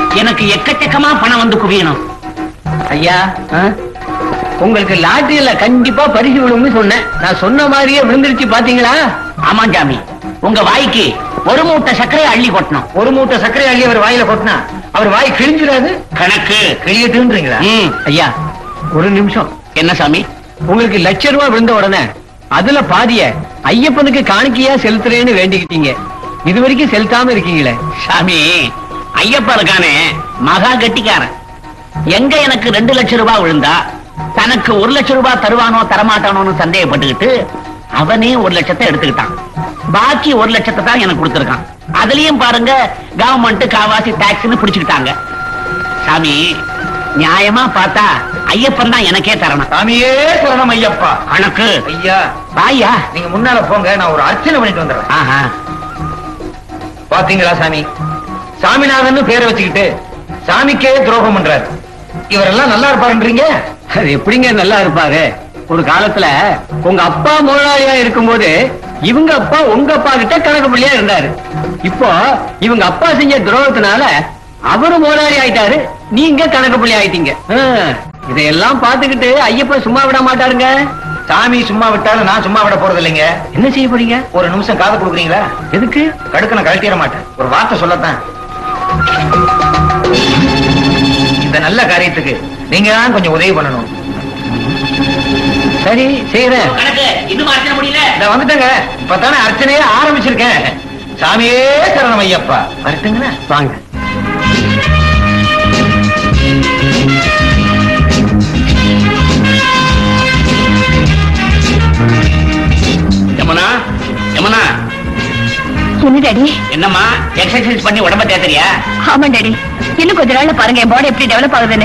எனக்கு எக்கச்சக்கமா பணம் வந்து குவியணும் ஐயா உங்களுக்கு லாட்டரியில கண்டிப்பா பரிசு விழும்னு சொன்னேன் நான் சொன்ன மாதிரியே விழுந்துருச்சு பாத்தீங்களா ஆமா ஜாமி உங்க வாய்க்கு ஒரு மூட்டை சர்க்கரையை அள்ளி கொட்டணும் ஒரு மூட்டை சர்க்கரை அள்ளி அவர் வாயில கொட்டினா அவர் வாய் கிழிஞ்சிடாது கணக்கு கிழியட்டுன்றீங்களா ம். ஐயா ஒரு நிமிஷம் என்ன சாமி உங்களுக்கு லட்ச ரூபாய் விழுந்த உடனே அதுல பாதிய ஐயப்பனுக்கு காணிக்கையா செலுத்துறேன்னு வேண்டிக்கிட்டீங்க இது வரைக்கும் செலுத்தாம இருக்கீங்களே சாமி ஐயப்பா இருக்கானே மகா கெட்டிக்காரன் எங்க எனக்கு ரெண்டு லட்சம் ரூபாய் விழுந்தா தனக்கு ஒரு லட்சம் ரூபாய் தருவானோ தரமாட்டானோன்னு சந்தேகப்பட்டுக்கிட்டு அவனே ஒரு லட்சத்தை எடுத்துக்கிட்டான் பாக்கி ஒரு லட்சத்தை தான் எனக்கு கொடுத்திருக்கான் அதுலயும் பாருங்க கவர்மெண்ட் காவாசி டாக்ஸ்னு பிடிச்சுக்கிட்டாங்க சாமி நியாயமா பார்த்தா ஐயப்பன் தான் எனக்கே தரணும் சாமியே சரணம் ஐயப்பா கணக்கு ஐயா பாயா நீங்க முன்னால போங்க நான் ஒரு அர்ச்சனை பண்ணிட்டு வந்துடுறேன் ஆஹா பாத்தீங்களா சாமி சாமிநாதன் பேரை வச்சுக்கிட்டு சாமிக்கே துரோகம் பண்றாரு இவரெல்லாம் நல்லா இருப்பாருன்றீங்க அது எப்படிங்க நல்லா இருப்பாரு ஒரு காலத்துல உங்க அப்பா முதலாளியா இருக்கும்போது இவங்க அப்பா உங்க அப்பா கிட்ட கணக்கு பிள்ளையா இருந்தாரு இப்போ இவங்க அப்பா செஞ்ச துரோகத்தினால அவரு முதலாளி ஆயிட்டாரு நீங்க கணக்கு பிள்ளை ஆயிட்டீங்க ஆ, இதையெல்லாம் பார்த்துக்கிட்டு ஐயப்பன் சும்மா விட மாட்டாருங்க சாமி சும்மா விட்டாலும் நான் சும்மா விட போறது இல்லைங்க என்ன செய்ய போறீங்க ஒரு நிமிஷம் காது கொடுக்குறீங்களா எதுக்கு கடுக்க நான் கழட்டிட மாட்டேன் ஒரு வார்த்தை சொல்லத்தான் இந்த நல்ல காரியத்துக்கு நீங்க தான் கொஞ்சம் உதவி பண்ணணும் சரி செய்யறேன் கணக்கு இன்னும் அர்ச்சனை முடியல நான் வந்துட்டேங்க இப்பதானே அர்ச்சனையே ஆரம்பிச்சிருக்கேன் சாமியே சரணம் ஐயப்பா வரட்டுங்களா வாங்க யமுனா யமுனா என்ன டாடி என்னம்மா எக்ஸசைஸ் பண்ணி உடம்ப தேத்துறியா ஆமா டாடி இன்னும் கொஞ்ச நாள்ல பாருங்க என் பாடி எப்படி டெவலப் ஆகுதுன்னு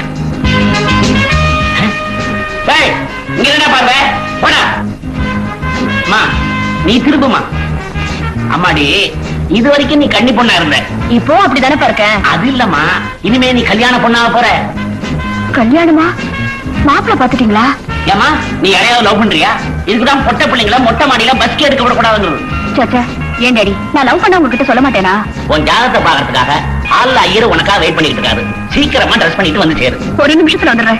டேய் இங்க என்ன பாருங்க போடா அம்மா நீ திரும்புமா அம்மாடி இது வரைக்கும் நீ கன்னி பொண்ணா இருந்த இப்போ அப்படிதானே இருக்கேன் அது இல்லம்மா இனிமே நீ கல்யாண பொண்ணாக போற கல்யாணமா மாப்பிள்ள பாத்துட்டீங்களா ஏமா நீ யாரையாவது லவ் பண்றியா இதுக்குதான் பொட்டை பிள்ளைங்கள மொட்டை மாடியில பஸ்கே எடுக்க விடக்கூடாதுங்கிறது சச்சா ஏன் டாடி நான் லவ் பண்ண உங்ககிட்ட சொல்ல மாட்டேனா உன் ஜாதகத்தை பாக்குறதுக்காக ஆள்ல ஐயர் உனக்காக வெயிட் பண்ணிட்டு இருக்காரு சீக்கிரமா ட்ரெஸ் பண்ணிட்டு வந்து சேரு ஒரு நிமிஷத்துல வந்துடுறேன்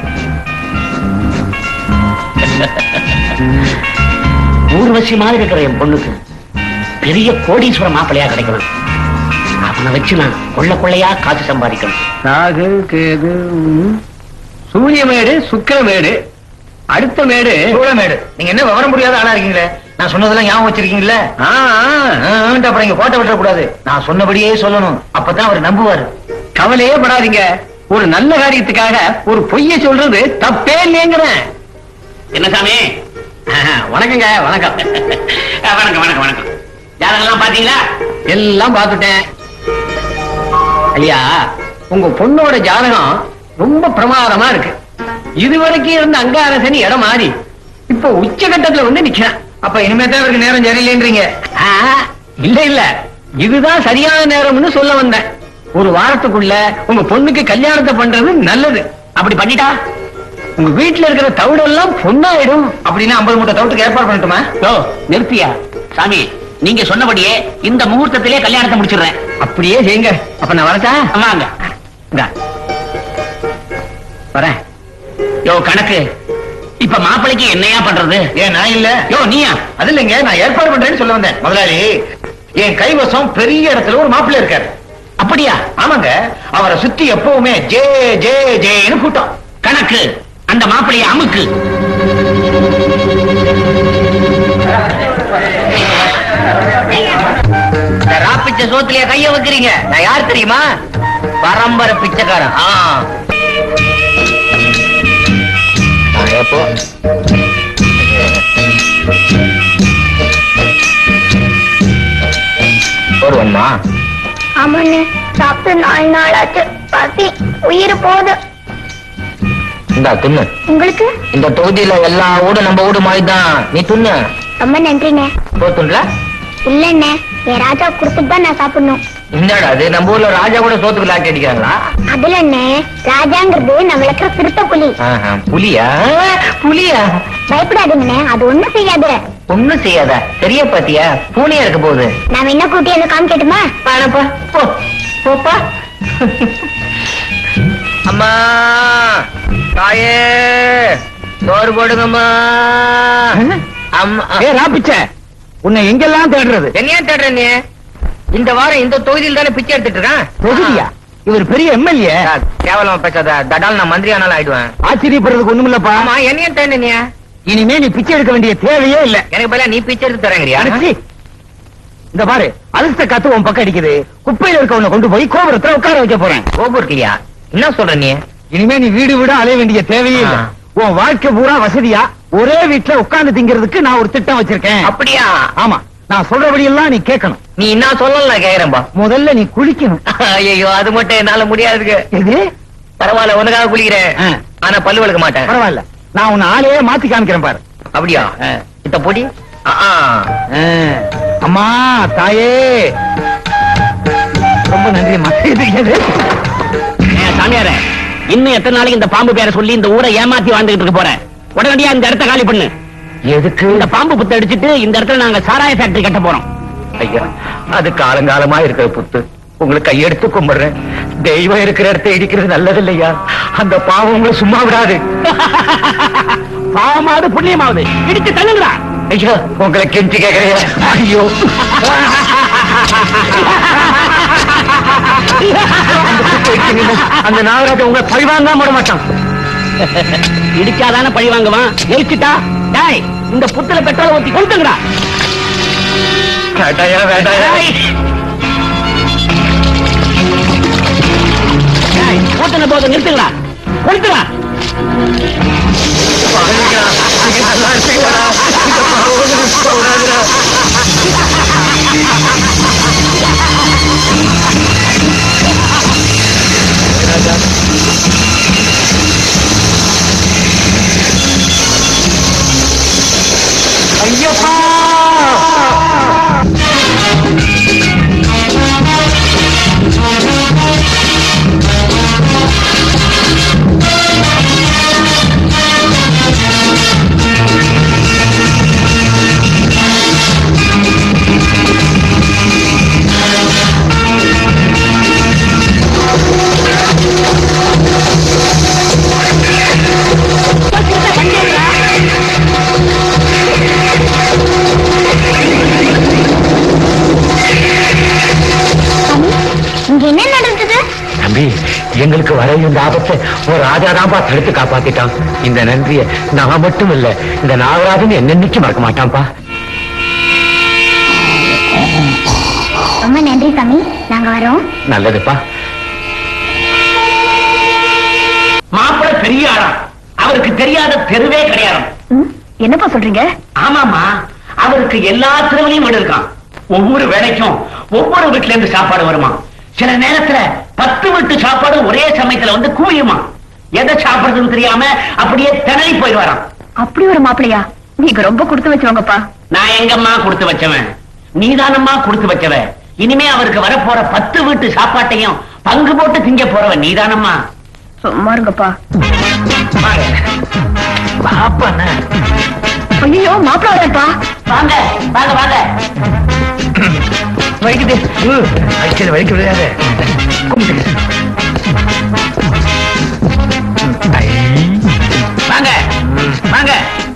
ஊர்வசி மாதிரி இருக்கிற என் பொண்ணுக்கு பெரிய கோடீஸ்வர மாப்பிள்ளையா கிடைக்கணும் அவனை வச்சு நான் கொள்ள கொள்ளையா காசு சம்பாதிக்கணும் ராகு கேது ம். சூரியமேடு சுக்கிரமேடு அடுத்த மேடு சூழமேடு நீங்க என்ன விவரம் முடியாத ஆளா இருக்கீங்களே நான் சொன்னதெல்லாம் ஞாபகம் வச்சிருக்கீங்களே ஆ, ஆ. ஆன்ட்டு அப்புறம் இங்க போட்ட விட்டுற கூடாது நான் சொன்னபடியே சொல்லணும் அப்பதான் அவர் நம்புவாரு கவலையே படாதீங்க ஒரு நல்ல காரியத்துக்காக ஒரு பொய்ய சொல்றது தப்பே இல்லைங்கிறேன் என்ன சாமி ஆஹா, வணக்கங்க வணக்கம் அஹ், வணக்கம் வணக்கம் வணக்கம் ஜாதகம் எல்லாம் பாத்தீங்களா எல்லாம் பார்த்துட்டேன் ஐயா உங்க பொண்ணோட ஜாதகம் ரொம்ப பிரமாதமா இருக்கு இதுவரைக்கும் இருந்த அங்காரசனி இடம் மாறி இப்ப உச்சகட்டத்துல வந்து நிக்கிறான் அப்ப இனிமே தான் இவருக்கு நேரம் சரியில்லைன்றீங்க ஆ, இல்ல இல்ல இதுதான் சரியான நேரம்னு சொல்ல வந்தேன் ஒரு வாரத்துக்குள்ள உங்க பொண்ணுக்கு கல்யாணத்தை பண்றது நல்லது அப்படி பண்ணிட்டா உங்க வீட்டுல இருக்கிற தவிடெல்லாம் பொண்ணாயிடும் அப்படின்னா ஐம்பது மூட்டை தவிட்டுக்கு ஏற்பாடு பண்ணட்டுமா ஓ நிறுத்தியா சாமி நீங்க சொன்னபடியே இந்த முகூர்த்தத்திலே கல்யாணத்தை முடிச்சிடுறேன் அப்படியே செய்யுங்க அப்ப நான் வரட்டா வாங்க இந்தா. வரேன் யோ கணக்கு இப்ப மாப்பிளைக்கு என்னையா பண்றது ஏன் நான் இல்ல யோ நீயா அது இல்லைங்க நான் ஏற்பாடு பண்றேன்னு சொல்ல வந்தேன் முதலாளி என் கைவசம் பெரிய இடத்துல ஒரு மாப்பிள்ளை இருக்காரு அப்படியா ஆமாங்க அவரை சுத்தி எப்பவுமே ஜே ஜே ஜேன்னு கூட்டம் கணக்கு அந்த மாப்பிளைய அமுக்கு இந்த ராப்பிச்ச சோத்துலயே கைய வைக்கிறீங்க நான் யார் தெரியுமா பரம்பரை பிச்சைக்காரன் ஆ. நான் எப்போ ஒருவன்மா ஆமாண்ணே சாப்பிட்டு நாலு நாள் ஆச்சு பசி உயிர் போகுது இந்தா துண்ணு உங்களுக்கு இந்த தொகுதியில எல்லா ஊடும் நம்ம ஊடு மாதிரி தான் நீ துண்ணு ரொம்ப நன்றிண்ணே போத்துண்ல இல்லண்ணே என் ராஜா கொடுத்துட்டு தான் நான் சாப்பிடணும் இந்தாடா அது நம்ம ஊர்ல ராஜா கூட சோத்துக்கு லாட்டி அடிக்கிறாங்களா அதுல என்ன ராஜாங்கிறது நம்ம இருக்கிற சிறுத்தை புலி ஆஹா, புலியா புலியா பயப்படாதீங்கண்ணே அது ஒண்ணும் செய்யாது ஒண்ணும் செய்யாத தெரிய பாத்தியா பூனையா இருக்க போகுது நான் என்ன கூட்டி வந்து காமிக்கட்டுமா வேணாப்பா போ போப்பா அம்மா தாயே சோறு போடுங்கம்மா அம்மா ஏ ராப்பிச்ச உன்னை எங்கெல்லாம் தேடுறது என்னையா தேடுற நீ இந்த வாரம் இந்த தொகுதியில் தானே பிச்சை எடுத்துட்டு இருக்கேன் தொகுதியா இவர் பெரிய எம்எல்ஏ ஆ, கேவலமா பேசாத தடால் நான் மந்திரி ஆனாலும் ஆயிடுவேன் ஆச்சரியப்படுறதுக்கு ஒண்ணுமில்லப்பா ஆமா என்னையா தேடு நீ இனிமே நீ பிச்சை எடுக்க வேண்டிய தேவையே இல்ல எனக்கு பதிலா நீ பிச்சை எடுத்து தரேங்கிறியா அடிச்சி இந்த பாரு அதிர்ஷ்ட காத்து உன் பக்கம் அடிக்குது குப்பையில இருக்கவனை கொண்டு போய் கோபுரத்துல உட்கார வைக்க போறேன் கோபுர்க்கியா என்ன சொல்ற நீ இனிமே நீ வீடு வீடு அலைய வேண்டிய தேவையே இல்ல ஆ. உன் வாழ்க்கை பூரா வசதியா ஒரே வீட்டுல உட்கார்ந்து திங்கிறதுக்கு நான் ஒரு திட்டம் வச்சிருக்கேன் அப்படியா ஆமா நான் சொல்றபடி எல்லாம் நீ கேட்கணும் நீ என்ன சொல்லல நான் கேக்குறேன்பா முதல்ல நீ குளிக்கணும் ஐயோ அது மட்டும் என்னால முடியாதுங்க எது பரவாயில்ல உனக்காக குளிக்கிறேன் ஆ. ஆனா பல்லு வளர்க்க மாட்டேன் பரவாயில்ல நான் உன்னை ஆளையே மாத்தி காமிக்கிறேன் பாரு அப்படியா ஆ. இத்த பொடி ஆ, ஆ. ஆ. அம்மா தாயே ரொம்ப நன்றிம்மா இது எது சாமியார இன்னும் எத்தனை நாளைக்கு இந்த பாம்பு பேரை சொல்லி இந்த ஊரை ஏமாத்தி வாழ்ந்துகிட்டு இருக்க போற உடனடியா இந்த இடத்த காலி பண்ணு எதுக்கு இந்த பாம்பு புத்த அடிச்சிட்டு இந்த இடத்துல நாங்க சாராய ஃபேக்டரி கட்ட போறோம் ஐயா அது காலங்காலமா இருக்கிற புத்து உங்களுக்கு கையெடுத்து கும்பிடுறேன் தெய்வம் இருக்கிற இடத்தை இடிக்கிறது நல்லது இல்லையா அந்த பாவம் உங்களை சும்மா விடாது பாவமாவது புண்ணியமாவது இடிச்சு தள்ளுங்கடா ஐயா உங்களை கெஞ்சி கேக்குறேன் ஐயோ அந்த புத்தை இடிச்சீங்கல்ல, அந்த நாகராஜன் உங்களை பழிவாங்காம விட மாட்டான் இடிச்சாதானே பழி வாங்குவான் எரிச்சிட்டா டேய் இந்த புத்துல பெட்ரோல் ஊத்தி கொளுத்துங்கடா வேண்டாயா வேண்டாயா டேய். டேய், ஊத்துன போது நிறுத்துங்கடா கொளுத்துடா நீங்க நல்லா இருப்பீங்களா? இந்த பாவம் உங்களுக்கு போகாதுடா. ஐயப்பா இங்க என்ன நடந்தது தம்பி எங்களுக்கு வர இந்த ஆபத்தை ஒரு ராஜாதான்பா தடுத்து காப்பாத்திட்டான் இந்த நன்றிய நான் மட்டும் இல்ல இந்த நாகராஜன் என்னன்னைக்கு மறக்க மாட்டான்ப்பா ரொம்ப நன்றி சாமி நாங்க வரோம் நல்லதுப்பா மாப்பிள்ளை பெரிய ஆளா அவருக்கு தெரியாத தெருவே கிடையாது ம், என்னப்பா சொல்றீங்க ஆமாமா அவருக்கு எல்லா தெருவிலையும் வீடு இருக்கான் ஒவ்வொரு வேலைக்கும் ஒவ்வொரு வீட்டுல இருந்து சாப்பாடு வருமா சில நேரத்துல பத்து வீட்டு சாப்பாடு ஒரே சமயத்துல வந்து குவியுமா எதை சாப்பிடுறதுன்னு தெரியாம அப்படியே திணறி போயிடுவாராம் அப்படி ஒரு மாப்பிளையா நீங்க ரொம்ப கொடுத்து வச்சவங்கப்பா நான் எங்கம்மா கொடுத்து வச்சவன் நீதானம்மா கொடுத்து வச்சவ இனிமே அவருக்கு வரப்போற பத்து வீட்டு சாப்பாட்டையும் பங்கு போட்டு திங்க போறவன் நீதானம்மா சும்மா இருங்கப்பா பாப்பாண்ணா ஐயோ மாப்பிள வரேன்ப்பா வாங்க வாங்க வாங்க வலிக்குது அடிச்சது வலிக்க விடாத கும்பிட்டு வாங்க வாங்க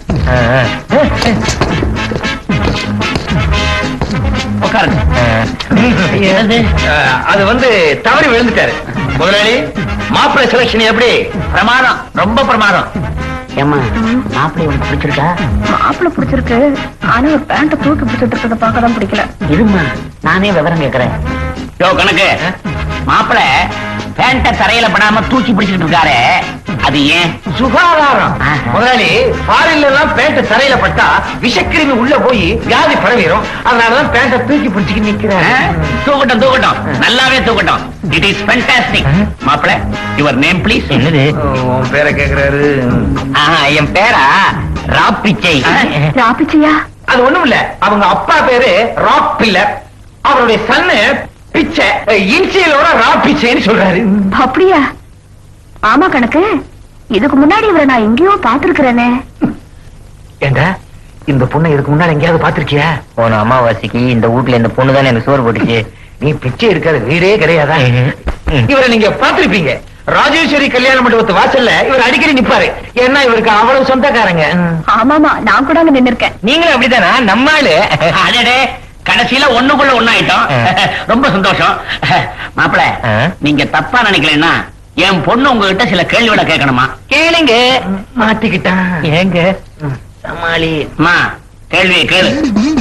உட்காருங்க என்னது? அது வந்து தவறி விழுந்துட்டாரு முதலாளி மாப்பிள்ளை செலக்ஷன் எப்படி பிரமாதம் ரொம்ப பிரமாதம் ஏம்மா மாப்பிள்ளை உனக்கு பிடிச்சிருக்கா மாப்பிள பிடிச்சிருக்கு ஆனா ஒரு பேண்ட தூக்கி பிடிச்சிட்டு இருக்கிறத பார்க்கதான் பிடிக்கல இருமா நானே விவரம் கேக்குறேன் யோ கணக்கு மாப்பிள பேண்ட தரையில படாம தூக்கி பிடிச்சிட்டு இருக்காரே அது ஏன் சுகாதாரம் ஆஹா. முதலாளி ஃபாரின்ல எல்லாம் பேண்ட் தரையில பட்டா விஷக்கிருமி உள்ள போய் வியாதி பரவிடும் அதனாலதான் பேண்ட தூக்கி பிடிச்சிட்டு ஆ? நிக்கிறேன் தூக்கட்டும் தூக்கட்டும் நல்லாவே தூக்கட்டும் இட் இஸ் ஃபேண்டாஸ்டிக் மாப்பிள யுவர் நேம் ப்ளீஸ் என்னது உன் பேரை கேக்குறாரு என் பேரா ராப்பிச்சை ராப்பிச்சியா அது ஒண்ணும் இல்ல அவங்க அப்பா பேரு ராக் பில்லர் அவருடைய சன்னு பிச்சை இன்சியலோட ரா பிச்சைன்னு சொல்றாரு அப்படியா ஆமா கணக்கு இதுக்கு முன்னாடி இவரை நான் எங்கேயோ பாத்துருக்கிறேனே ஏண்டா இந்த பொண்ணை இதுக்கு முன்னாடி எங்கேயாவது பாத்திருக்கியா போன அமாவாசைக்கு இந்த வீட்ல இந்த பொண்ணு தானே எனக்கு சோறு போட்டுச்சு நீ பிச்சை எடுக்கிற வீடே கிடையாதா இவரை நீங்க பார்த்திருப்பீங்க ராஜேஸ்வரி கல்யாண மண்டபத்து வாசல்ல இவர் அடிக்கடி நிப்பாரு ஏன்னா இவருக்கு அவ்வளவு சொந்தக்காரங்க ஆமாமா நான் கூட அங்க நின்னு இருக்கேன் நீங்களும் அப்படித்தானா நம்மாளு அடடே கடைசியில ஒண்ணுக்குள்ள ஒண்ணாயிட்டோம் ரொம்ப சந்தோஷம் மாப்பிள ஆ. நீங்க தப்பா நினைக்கலன்னா என் பொண்ணு உங்ககிட்ட சில கேள்விகளை கேட்கணுமா கேளுங்க மாட்டிக்கிட்டான் ஏங்க சமாளி அம்மா கேள்வி கேளு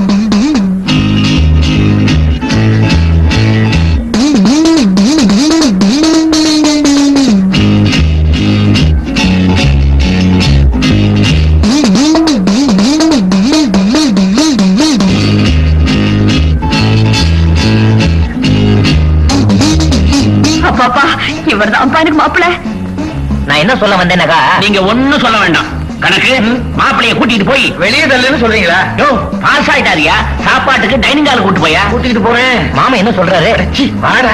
அப்பாப்பா இவர் தான் எனக்கு மாப்பிள்ள நான் என்ன சொல்ல வந்தேனக்கா நீங்க ஒண்ணும் சொல்ல வேண்டாம் கணக்கு மாப்பிளைய கூட்டிட்டு போய் வெளியே தள்ளுன்னு சொல்றீங்களா யோ பாஸ் ஆயிட்டாரியா சாப்பாட்டுக்கு டைனிங் ஹால் கூட்டு போயா கூட்டிட்டு போறேன் மாமா என்ன சொல்றாரு வாடா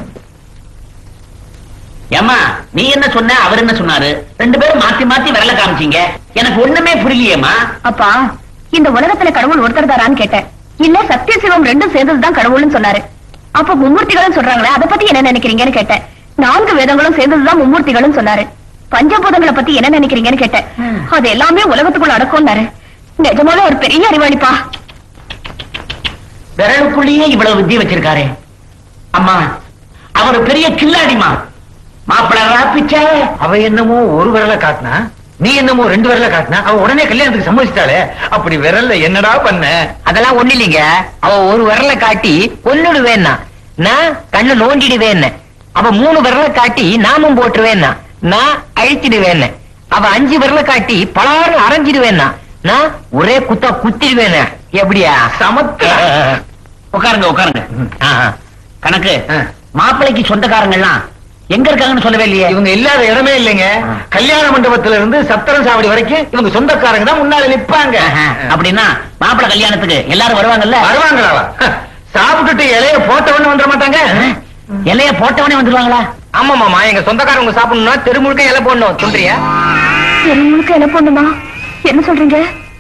ஏமா நீ என்ன சொன்ன அவர் என்ன சொன்னாரு ரெண்டு பேரும் மாத்தி மாத்தி விரல காமிச்சீங்க எனக்கு ஒண்ணுமே புரியலையேம்மா அப்பா இந்த உலகத்துல கடவுள் ஒருத்தர் தாரான்னு கேட்டேன் இல்ல சத்திய சிவம் ரெண்டும் சேர்ந்ததுதான் கடவுள்னு சொன்னாரு அப்ப மும்மூர்த்திகளும் சொல்றாங்களே அதை பத்தி என்ன நினைக்கிறீங்கன்னு கேட்டேன் நான்கு வேதங்களும் சேர்ந்ததுதான் மும்மூர்த்திகளும் சொன்னாரு பஞ்சபூதங்களை பத்தி என்ன நினைக்கிறீங்கன்னு கேட்டேன் அது எல்லாமே உலகத்துக்குள்ள அடக்கும்னாரு நிஜமாவே ஒரு பெரிய அறிவாளிப்பா விரலுக்குள்ளேயே இவ்வளவு வித்தியை வச்சிருக்காரே அம்மா அவர் பெரிய கில்லாடிமா மாப்பிள்ள ராப்பிச்சே அவ என்னமோ ஒரு விரல காட்டினா நீ என்னமோ ரெண்டு விரல காட்டினா அவ உடனே கல்யாணத்துக்கு சம்மதிச்சிட்டாளே அப்படி விரல்ல என்னடா பண்ண அதெல்லாம் ஒண்ணு இல்லைங்க அவ ஒரு விரல காட்டி கொன்னுடுவேன்னா நான் கண்ணு நோண்டிடுவேன்னு அவ மூணு விரல காட்டி நாமும் போட்டுருவேன்னா நான் அழிச்சிடுவேன்னு அவ அஞ்சு விரல காட்டி பலாறு அரைஞ்சிடுவேன்னா நான் ஒரே குத்தா குத்திடுவேன்னு எப்படியா சமத்து உட்காருங்க உட்காருங்க ஆ, ஆ. கணக்கு ஆ. மாப்பிள்ளைக்கு சொந்தக்காரங்க எல்லாம் எங்க இருக்காங்கன்னு சொல்லவே இல்லையே இவங்க இல்லாத இடமே இல்லைங்க கல்யாண மண்டபத்துல இருந்து சத்திரம் சாவடி வரைக்கும் இவங்க சொந்தக்காரங்க தான் முன்னால நிப்பாங்க ஆஹா. அப்படின்னா மாப்பிள்ளை கல்யாணத்துக்கு எல்லாரும் வருவாங்கல்ல வருவாங்களா சாப்பிட்டுட்டு இலைய போட்டவன்னு வந்துட மாட்டாங்க இலைய போட்டவனே வந்துருவாங்களா ஆமா மாமா எங்க சொந்தக்காரங்க சாப்பிடணும்னா தெரு முழுக்க இலை போடணும் சொல்றியா என் முழுக்க என்ன பண்ணுமா என்ன சொல்றீங்க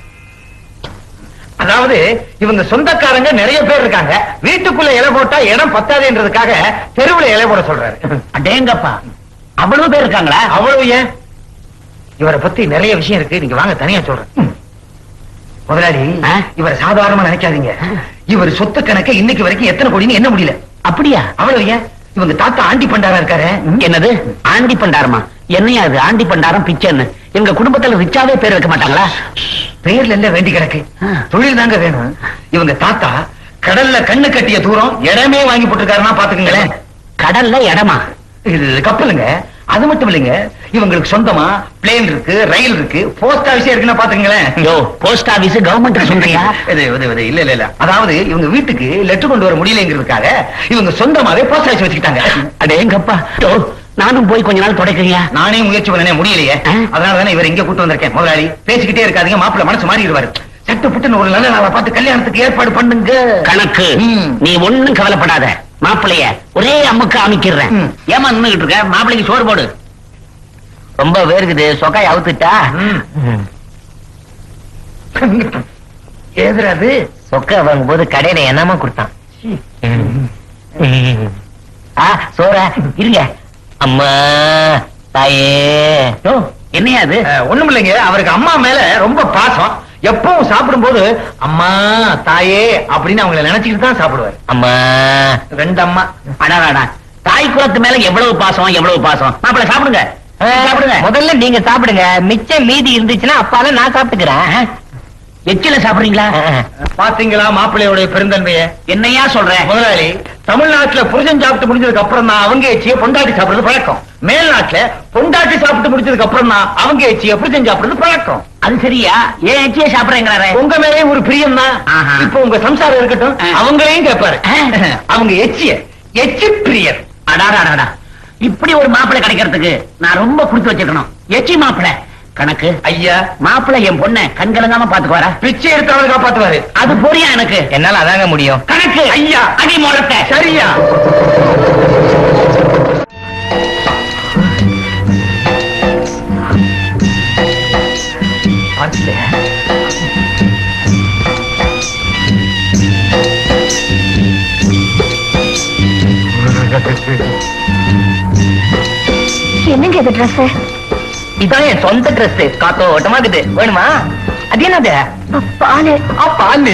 அதாவது இவங்க சொந்தக்காரங்க நிறைய பேர் இருக்காங்க வீட்டுக்குள்ள இலை போட்டா இடம் பத்தாதுன்றதுக்காக தெருவுல இலை போட சொல்றாரு அடேங்கப்பா அவ்வளவு பேர் இருக்காங்களா அவ்வளவு ஏன் இவரை பத்தி நிறைய விஷயம் இருக்கு நீங்க வாங்க தனியா சொல்றேன் முதலாளி ஆ? இவரை சாதாரணமா நினைக்காதீங்க இவர் சொத்து கணக்கு இன்னைக்கு வரைக்கும் எத்தனை கோடின்னு என்ன முடியல அப்படியா அவ்வளவு ஏன் இவங்க தாத்தா ஆண்டி பண்டாரா இருக்காரு என்னது ஆண்டி பண்டாரமா என்னையா அது ஆண்டி பண்டாரம் பிச்சைன்னு எங்க குடும்பத்துல ரிச்சாவே பேர் வைக்க மாட்டாங்களா பேர்ல இல்ல வேண்டி கிடக்கு ஆ. தொழில் தாங்க வேணும் இவங்க தாத்தா கடல்ல கண்ணு கட்டிய தூரம் இடமே வாங்கி போட்டிருக்காருன்னா பாத்துக்கங்களேன் கடல்ல இடமா இது கப்பலுங்க அது மட்டும் இல்லைங்க இவங்களுக்கு சொந்தமா பிளேன் இருக்கு ரயில் இருக்கு போஸ்ட் ஆபீஸே இருக்குன்னா பாத்துக்கங்களேன் யோ போஸ்ட் ஆபீஸ் கவர்மெண்ட் சொல்றியா இது, இது, இது, இல்ல இல்ல இல்ல அதாவது இவங்க வீட்டுக்கு லெட்டர் கொண்டு வர முடியலங்கிறதுக்காக இவங்க சொந்தமாவே போஸ்ட் ஆபீஸ் வச்சுக்கிட்டாங்க அடேங்கப்பா யோ நானும் போய் கொஞ்ச நாள் தொடக்கிறியா நானே முயற்சி பண்ணனே முடியலையே ஆ? அதனால தானே இவர் இங்க கூட்டு வந்திருக்கேன் முதலாளி பேசிக்கிட்டே இருக்காதீங்க மாப்பிள்ள மனசு மாறிடுவாரு சட்டு புட்டுன்னு ஒரு நல்ல நாளை பார்த்து கல்யாணத்துக்கு ஏற்பாடு பண்ணுங்க கணக்கு ம். நீ ஒண்ணும் கவலைப்படாத மாப்பிளைய ஒரே அம்முக்கு அமைக்கிறேன் ம். ஏமா நின்னுகிட்டு இருக்க மாப்பிளைக்கு சோறு போடு ரொம்ப வேர்க்குது சொக்காய் அவுத்துட்டா ம். ஏதுராது சொக்கா வாங்கும்போது கடையில என்னமா கொடுத்தான் ஆ சோற இருங்க அம்மா தாயே யோ என்னையா அது ஒண்ணும் இல்லைங்க அவருக்கு அம்மா மேல ரொம்ப பாசம் எப்பவும் சாப்பிடும்போது அம்மா தாயே அப்படின்னு அவங்கள நினைச்சுக்கிட்டு தான் சாப்பிடுவாரு அம்மா ரெண்டு அம்மா அடாடாடா தாய் குலத்து மேல எவ்வளவு பாசம் எவ்வளவு பாசம் மாப்பிள சாப்பிடுங்க சாப்பிடுங்க முதல்ல நீங்க சாப்பிடுங்க மிச்சம் மீதி இருந்துச்சுன்னா அப்பால நான் சாப்பிட்டுக்கிறேன் எச்சில சாப்பிடுறீங்களா பாத்தீங்களா மாப்பிள்ளையோட பெருந்தன்மைய என்னையா சொல்ற முதலாளி தமிழ்நாட்டுல புருஷன் சாப்பிட்டு முடிஞ்சதுக்கு அப்புறம் தான் அவங்க எச்சிய பொண்டாட்டி சாப்பிடுறது பழக்கம் மேல்நாட்டுல பொண்டாட்டி சாப்பிட்டு முடிஞ்சதுக்கு அப்புறம் தான் அவங்க எச்சிய புருஷன் சாப்பிடுறது பழக்கம் அது சரியா ஏன் எச்சிய சாப்பிடுறேங்கிறாரு உங்க மேலேயும் ஒரு பிரியம் தான் ஆஹா. இப்ப உங்க சம்சாரம் இருக்கட்டும் ஆ. அவங்களையும் கேட்பாரு ஆ. அவங்க எச்சிய எச்சி பிரியர் அடாடாடாடா இப்படி ஒரு மாப்பிளை கிடைக்கிறதுக்கு நான் ரொம்ப கொடுத்து வச்சிருக்கணும் எச்சி மாப்பிளை கணக்கு ஐயா மாப்பிளை என் பொண்ண கண்கலங்காம பாத்துக்குவாரா பிச்சை எடுத்தவங்க காப்பாத்துவாரு அது புரியா எனக்கு என்னால அதாங்க முடியும் கணக்கு ஐயா. அடி முழத்த சரியா என்னங்க இது ட்ரெஸ் இதான் என் சொந்த ட்ரெஸ் காத்தோட்டமா இருக்குது வேணுமா அது என்னது பாலு பாலு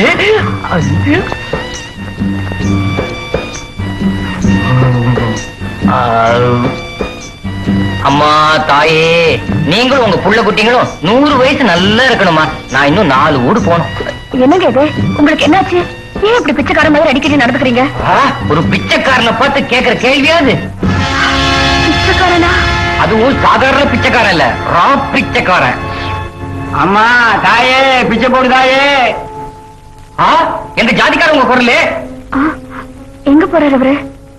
அம்மா தாயே நீங்களும் உங்க புள்ள குட்டிங்களும் நூறு வயசு நல்லா இருக்கணுமா நான் இன்னும் நாலு ஊடு போகணும் என்னங்க இது உங்களுக்கு என்னாச்சு ஏன் இப்படி பிச்சைக்காரன் மாதிரி அடிக்கடி நடந்துக்கிறீங்க ஆ, ஒரு பிச்சைக்காரனை பார்த்து கேக்குற கேள்வியாது பிச்சைக்காரனா அதுவும் சாதாரண பிச்சைக்காரன் இல்ல ரா பிச்சைக்காரன் அம்மா தாயே பிச்சை போடு தாயே ஆ எந்த ஜாதிக்காரன் உங்க குரலு ஆ, எங்க போறாரு அவரு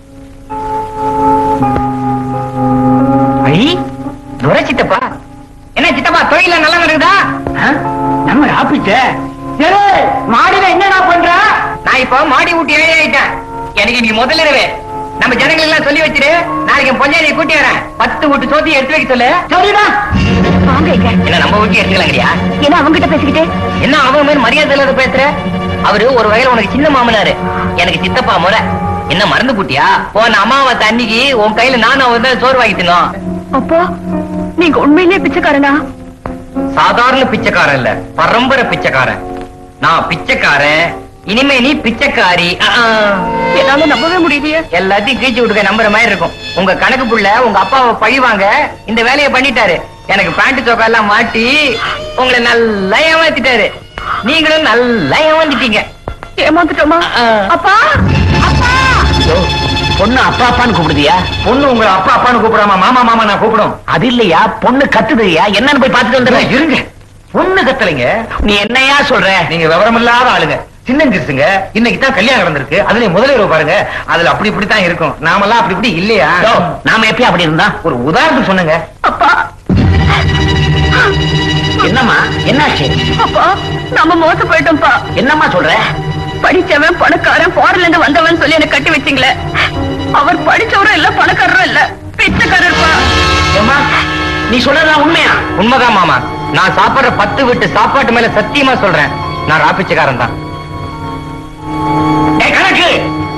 ஐ துரை சித்தப்பா என்ன சித்தப்பா தொழில நல்லா நடக்குதா ஆ? நம்ம ஆப்பிச்ச மாடியில என்னடா பண்ற நான் இப்போ மாடி ஊட்டி ஏழை ஆயிட்டேன் எனக்கு இன்னைக்கு முதல்ல இரவு நம்ம ஜனங்கள் எல்லாம் சொல்லி வச்சிரு நாளைக்கு என் பொஞ்சாதியை கூட்டி வரேன் பத்து வீட்டு சோத்தி எடுத்து வைக்க சொல்லு சரிடா வாங்க இங்க என்ன நம்ம வீட்டு எடுத்துக்கலாங்கறியா என்ன அவங்கிட்ட பேசிக்கிட்டு என்ன அவன் மாதிரி மரியாதை இல்லாத பேசுற அவரு ஒரு வகையில உனக்கு சின்ன மாமனாரு எனக்கு சித்தப்பா முறை என்ன மறந்து போட்டியா போன அமாவாசை அன்னைக்கு உன் கையில நானும் அவன் தான் சோறு வாங்கி தின்னோம் அப்போ நீங்க உண்மையிலேயே பிச்சைக்காரனா சாதாரண பிச்சைக்காரன் இல்ல பரம்பரை பிச்சைக்காரன் நான் பிச்சைக்காரன் இனிமே நீ பிச்சைக்காரி ஆ, ஆ. என்னால நம்பவே முடியலையே எல்லாத்தையும் கீழ்ச்சி விட்டுக்க நம்புற மாதிரி இருக்கும் உங்க கணக்கு புள்ள உங்க அப்பாவை பழிவாங்க இந்த வேலையை பண்ணிட்டாரு எனக்கு பேண்ட் சோக்கா எல்லாம் மாட்டி உங்களை நல்லா ஏமாத்திட்டாரு நீங்களும் நல்லா ஏமாத்திட்டீங்க ஏமாந்துட்டோமா ஆ. அப்பா அப்பா பொண்ணு அப்பா அப்பான்னு கூப்பிடுதியா பொண்ணு உங்களை அப்பா அப்பான்னு கூப்பிடாம மாமா மாமா நான் கூப்பிடும் அது இல்லையா பொண்ணு கத்துதுயா என்னன்னு போய் பார்த்துட்டு வந்துடுறேன் இருங்க பொண்ணு கத்தலைங்க நீ என்னையா சொல்ற நீங்க விவரம் இல்லாத ஆளுங்க சின்னஞ்சிருச்சுங்க இன்னைக்கு தான் கல்யாணம் நடந்திருக்கு அதுல முதல்ல இரவு பாருங்க அதுல அப்படி இப்படி தான் இருக்கும் நாமெல்லாம் அப்படி இப்படி இல்லையா யோ, நாம எப்பயும் அப்படி இருந்தா ஒரு உதாரணத்துக்கு சொன்னங்க அப்பா என்னம்மா என்னாச்சு அப்பா நம்ம மோசம் போயிட்டோம்ப்பா என்னம்மா சொல்ற படிச்சவன் பணக்காரன் ஃபாரின்ல இருந்து வந்தவன் சொல்லி எனக்கு கட்டி வச்சீங்களே அவர் படிச்சவரும் இல்ல பணக்காரரும் இல்ல பிச்சைக்காரர்ப்பா ஏம்மா நீ சொல்றதா உண்மையா உண்மைதான் மாமா நான் சாப்பிடுற பத்து வீட்டு சாப்பாட்டு மேல சத்தியமா சொல்றேன் நான் ராப்பிச்சக்காரன் தான் ஏய், கணக்கு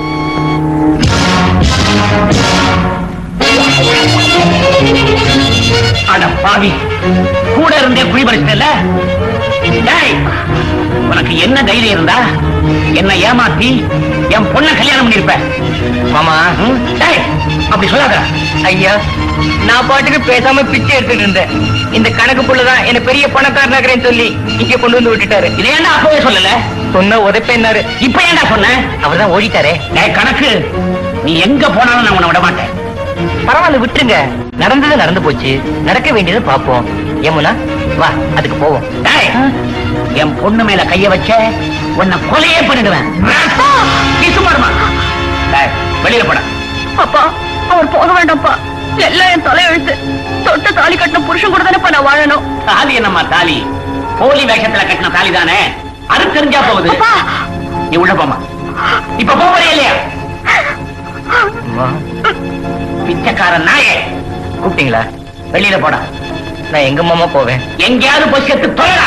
அட பாவி கூட இருந்தே குழி பறிச்சிட்டல டேய் உனக்கு என்ன தைரியம் இருந்தா என்ன ஏமாத்தி என் பொண்ண கல்யாணம் பண்ணிருப்ப மாமா ம்? டேய் அப்படி சொல்லாத ஐயா நான் பாட்டுக்கு பேசாம பிச்சை எடுத்துட்டு இருந்தேன் இந்த கணக்கு புள்ளதான் என்ன பெரிய பணக்காரனாகிறேன்னு சொல்லி இங்க கொண்டு வந்து விட்டுட்டாரு இதை ஏன்டா அப்பவே சொல்லல சொன்ன உதப்பேன்னாரு இப்ப ஏன்டா சொன்ன அவர்தான் ஓடிட்டாரே டேய் கணக்கு நீ எங்க போனாலும் நான் உன்னை விட மாட்டேன் பரவாயில்ல விட்டுருங்க நடந்தது நடந்து போச்சு நடக்க வேண்டியதை பாப்போம் யமுனா வா அதுக்கு போவோம் டேய் என் பொண்ணு மேல கைய வச்ச உன்னை கொலையே பண்ணிடுவேன் நீ சும்மா இருமா. டேய், வெளியில போட அப்பா அவர் போக வேண்டாம்ப்பா எல்லாம் என் தலையெழுத்து தொட்ட தாலி கட்டின புருஷன் கூட தானேப்பா நான் வாழணும் தாலி என்னம்மா தாலி போலி வேஷத்துல கட்டின தாலி தானே அது தெரிஞ்சா போகுது அப்பா நீ உள்ள போமா இப்ப போறியா இல்லையா அம்மா, பிச்சைக்காரன் நாயே கூப்பிட்டீங்களா வெளியில போடா நான் எங்க மாமா போவேன் எங்கேயாவது போய் செத்து தொலைடா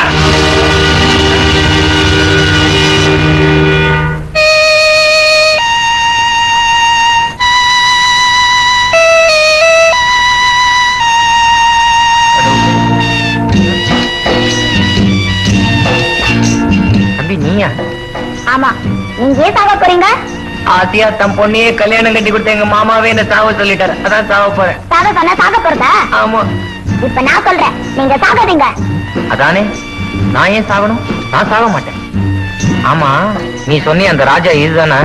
தம்பி நீயா ஆமா நீங்க ஏன் சாக போறீங்க ஆசியா தன் பொண்ணையே கல்யாணம் கட்டி கொடுத்த எங்க மாமாவே என்ன சாவ சொல்லிட்டாரு அதான் சாவ போறேன் சாக சொன்னா சாக போறதா ஆமா இப்ப நான் சொல்றேன் நீங்க சாகாதீங்க அதானே நான் ஏன் சாகணும் நான் சாக மாட்டேன் ஆமா நீ சொன்னிய அந்த ராஜா இதுதானே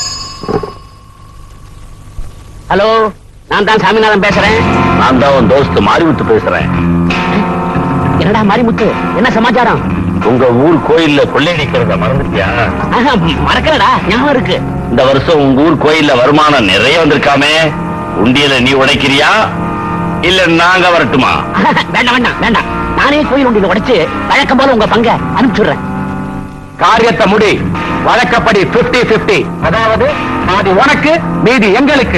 ஹலோ நான் தான் சாமிநாதன் பேசுறேன் நான் தான் உன் தோஸ்து மாறிவிட்டு பேசுறேன் என்னடா மாரிமுத்து என்ன சமாச்சாரம் உங்க ஊர் கோயில்ல கொள்ளையடிக்கிறத மறந்துட்டியா ஆஹா, மறக்கலடா ஞாபகம் இருக்கு இந்த வருஷம் உங்க ஊர் கோயில்ல வருமானம் நிறைய வந்திருக்காமே உண்டியல நீ உடைக்கிறியா இல்ல நாங்க வரட்டுமா வேண்டாம் வேண்டாம் வேண்டாம் நானே கோயில் உண்டியில உடைச்சு வழக்கம் போல உங்க பங்க அனுப்பிச்சுடுறேன் காரியத்தை முடி வழக்கப்படி 50 50 அதாவது பாதி உனக்கு மீதி எங்களுக்கு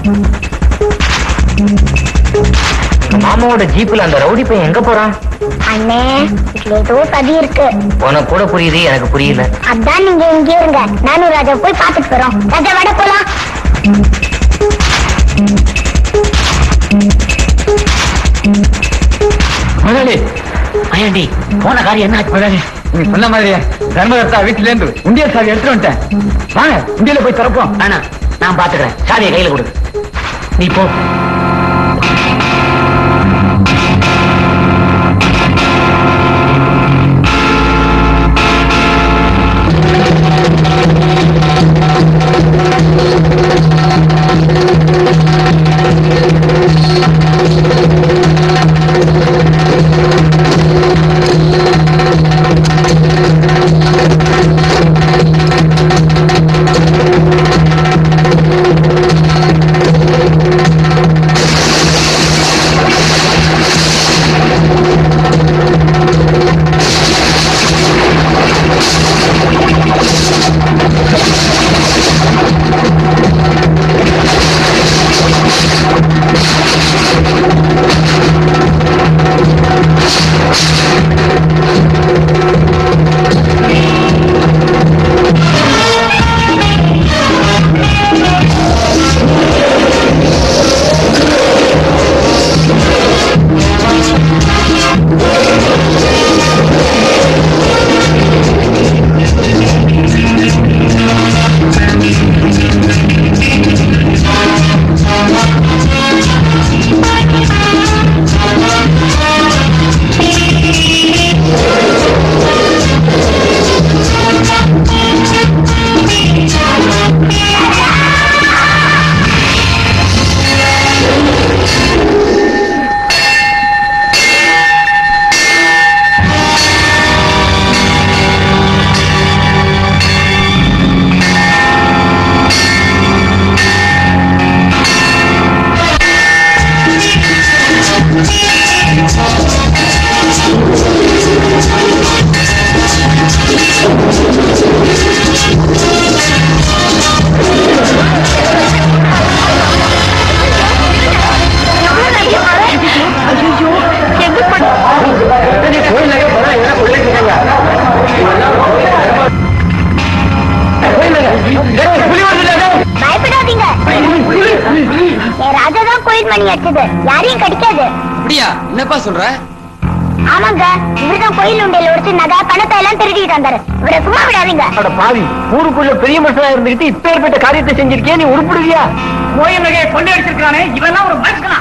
மாமாவோட ஜீப்ல அந்த ரவுடி பையன் எங்க போறான் அண்ணே இதுல ஏதோ சதி இருக்கு உனக்கு கூட புரியுது எனக்கு புரியல அதான் நீங்க இங்கே இருங்க நானும் ராஜா போய் பாத்துட்டு போறோம் ராஜா வட போலாம் முதலாளி மயாண்டி போன காரியம் என்ன ஆச்சு? முதலாளி நீங்க சொன்ன மாதிரியே தர்மதத்தா வீட்டுல இருந்து உண்டியல் சாவி எடுத்துட்டு வந்துட்டேன் வாங்க உண்டியல போய் திறப்போம் வேணாம் நான் பாத்துக்கிறேன் சாவியை கையில கொடு நீ போ பயப்படாதீங்க என் ராஜா தான் கோயில் மணி அடிச்சது யாரையும் கடிக்காது அப்படியா என்னப்பா சொல்ற ஆமாங்க இவர்தான் கோயில் உண்டையில உடைச்சு நகை பணத்தை எல்லாம் திருடிட்டு வந்தாரு இவரை சும்மா விடாதீங்க அட பாவி ஊருக்குள்ள பெரிய மனுஷனா இருந்துகிட்டு இப்பேற்பட்ட காரியத்தை செஞ்சிருக்கியா நீ உருப்பிடுவியா கோயில் நகையை கொண்டு அடிச்சிருக்கானே இவெல்லாம் ஒரு மனுஷனா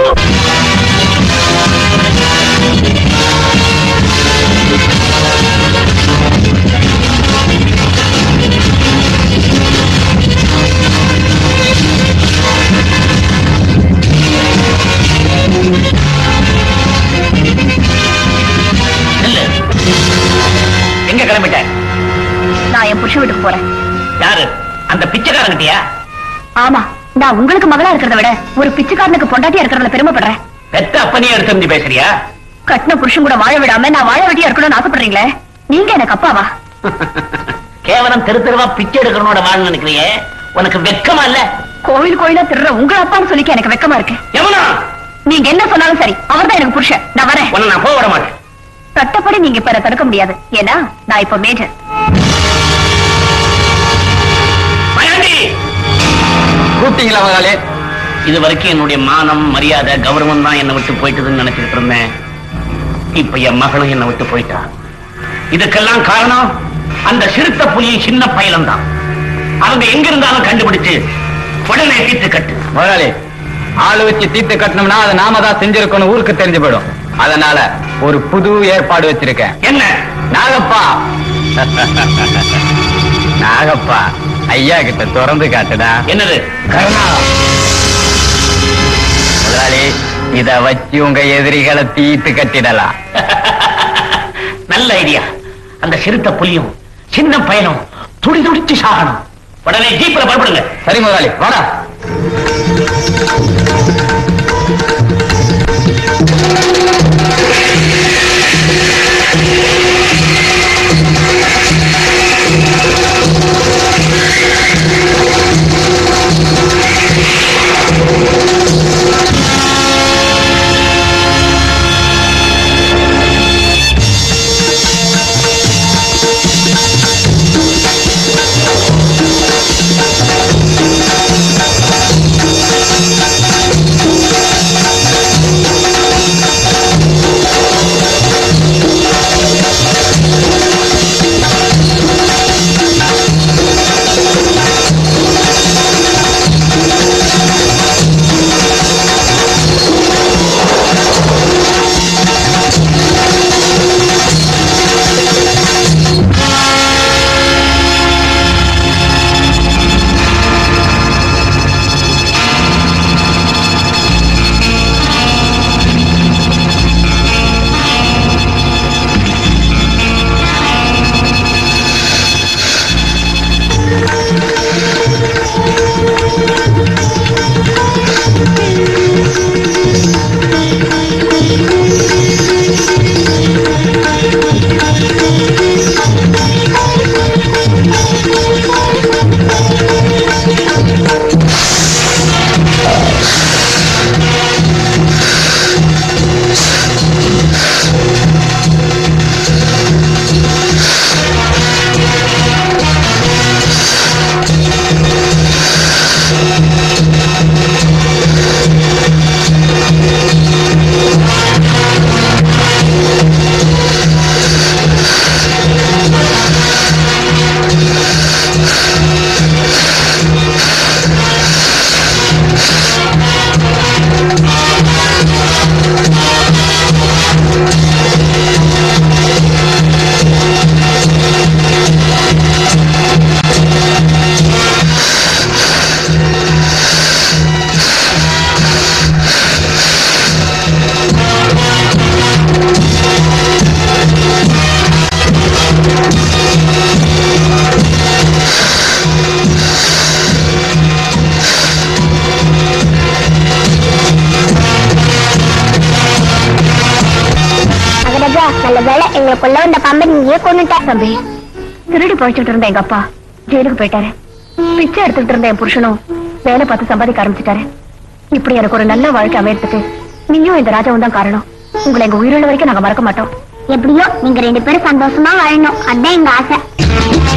நில்லு. எங்க கிளம்பிட்ட நான் என் புருஷன் வீட்டுக்கு போறேன் யாரு அந்த பிச்சைக்காரங்கிட்டயா ஆமா நான் உங்களுக்கு மகளா இருக்கிறத விட ஒரு பிச்சைக்காரனுக்கு பொண்டாட்டியா இருக்கிறதுல பெருமைப்படுறேன் பெத்த அப்பனையே எடுத்து பேசுறியா கட்டின புருஷன் கூட வாழ விடாம நான் வாழ வெட்டியா இருக்கணும்னு ஆசைப்படுறீங்களே நீங்க எனக்கு அப்பாவா கேவலம் தெரு தெருவா பிச்சை எடுக்கிறனோட வாழ நினைக்கிறியே உனக்கு வெக்கமா இல்ல கோவில் கோயிலா திருற உங்க அப்பான்னு சொல்லிக்க எனக்கு வெக்கமா இருக்கு எவனா நீங்க என்ன சொன்னாலும் சரி அவர்தான் எனக்கு புருஷன் நான் வரேன் உன்னை நான் போக விட மாட்டேன் சட்டப்படி நீங்க இப்ப என்னை தடுக்க முடியாது ஏன்னா நான் இப்ப மேஜர் மயாண்டி கூப்பிட்டீங்களா முதலாளி இது வரைக்கும் என்னுடைய மானம் மரியாதை கௌரவம் தான் என்னை விட்டு போயிட்டதுன்னு நினைச்சிட்டு இருந்தேன் இப்ப என் மகளும் என்னை விட்டு போயிட்டா இதுக்கெல்லாம் காரணம் அந்த சிறுத்த புலியின் சின்ன பயலம் தான் அவங்க எங்க இருந்தாலும் கண்டுபிடிச்சு உடனே தீர்த்து கட்டு முதலாளி ஆளு வச்சு தீர்த்து கட்டணும்னா அதை நாம தான் செஞ்சிருக்கணும் ஊருக்கு தெரிஞ்சு போயிடும் அதனால ஒரு புது ஏற்பாடு வச்சிருக்கேன் என்ன நாகப்பா நாகப்பா ஐயா கிட்ட திறந்து காட்டுடா என்னது கருணா முதலாளி இத வச்சு உங்க எதிரிகளை தீர்த்து கட்டிடலாம் நல்ல ஐடியா அந்த சிறுத்த புலியும் சின்ன பயனும் துடி துடிச்சு சாகணும் உடனே ஜீப்ல புறப்படுங்க சரி முதலாளி வாடா ராஜா நல்ல வேலை எங்களுக்குள்ள வந்த பாம்பை நீயே கொண்டுட்ட தம்பி திருடி பழிச்சுட்டு இருந்த எங்க அப்பா ஜெயிலுக்கு போயிட்டாரு பிச்சை எடுத்துட்டு இருந்த என் புருஷனும் வேலை பார்த்து சம்பாதிக்க ஆரம்பிச்சிட்டாரு இப்படி எனக்கு ஒரு நல்ல வாழ்க்கை அமையறதுக்கு நீயும் இந்த ராஜாவும் தான் காரணம் உங்களை எங்க உயிரிழந்த வரைக்கும் நாங்க மறக்க மாட்டோம் எப்படியோ நீங்க ரெண்டு பேரும் சந்தோஷமா வாழணும் அதான் எங்க ஆசை